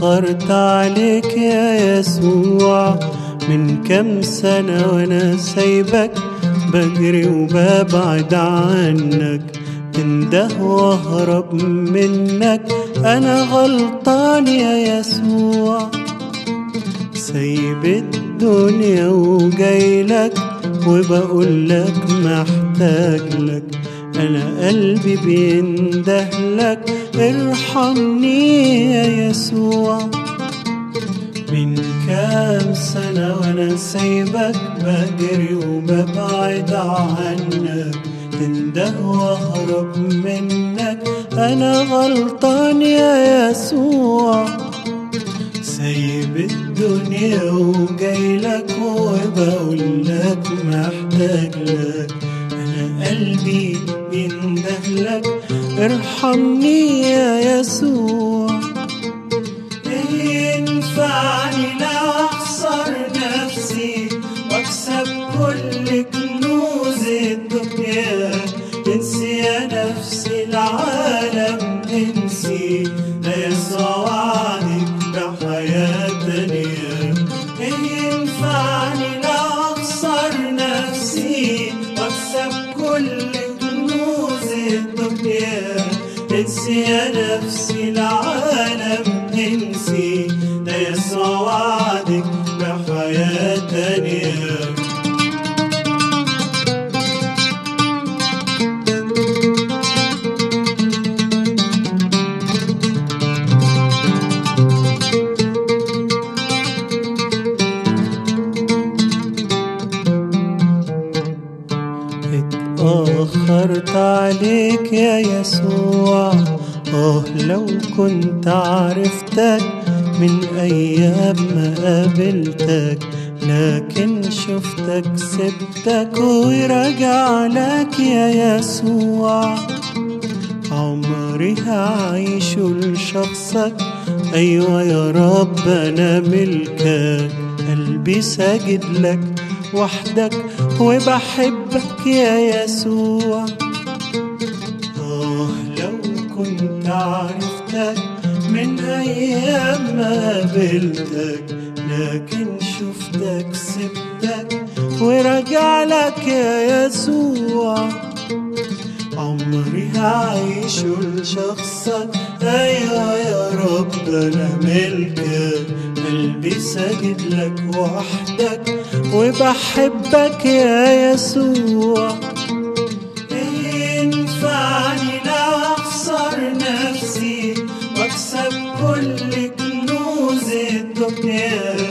اتأخرت عليك يا يسوع من كم سنة وانا سايبك بجري وببعد عنك تنده واهرب منك انا غلطان يا يسوع سايب الدنيا وجايلك وبقول لك محتاج لك انا قلبي بينده لك ارحمني يا يسوع من كام سنة وانا سايبك بجري وببعد عنك تنده واهرب منك انا غلطان يا يسوع سايب الدنيا وجايلك وبقول لك محتاج لك انا قلبي بينده لك ارحمني يا يسوع ينفعني لو اخسر نفسي واكسب كل كنوز الدنيا انسي يا نفسي العالم انسي لا يسوع وعدك بحياة تانية ينفعني لو اخسر نفسي واكسب كل كنوز الدنيا انسي يا نفسي العالم انسي ده يسوع وعدك بحياة تانية اتأخرت عليك يا يسوع اه لو كنت عرفتك من أيام ما قابلتك لكن شفتك سبتك وراجع لك يا يسوع عمري هعيش لشخصك أيوة يا رب أنا ملكك قلبي ساجد لك وحدك وبحبك يا يسوع آه لو كنت عرفتك من أيام ما قابلتك لكن شفتك سبتك ورجع لك يا يسوع عمري هعيش لشخصك أيوة يا رب أنا ملكك قلبي ساجد لك وحدك وبحبك يا يسوع ينفعني لو أخسر نفسي وأكسب كل كنوز الدنيا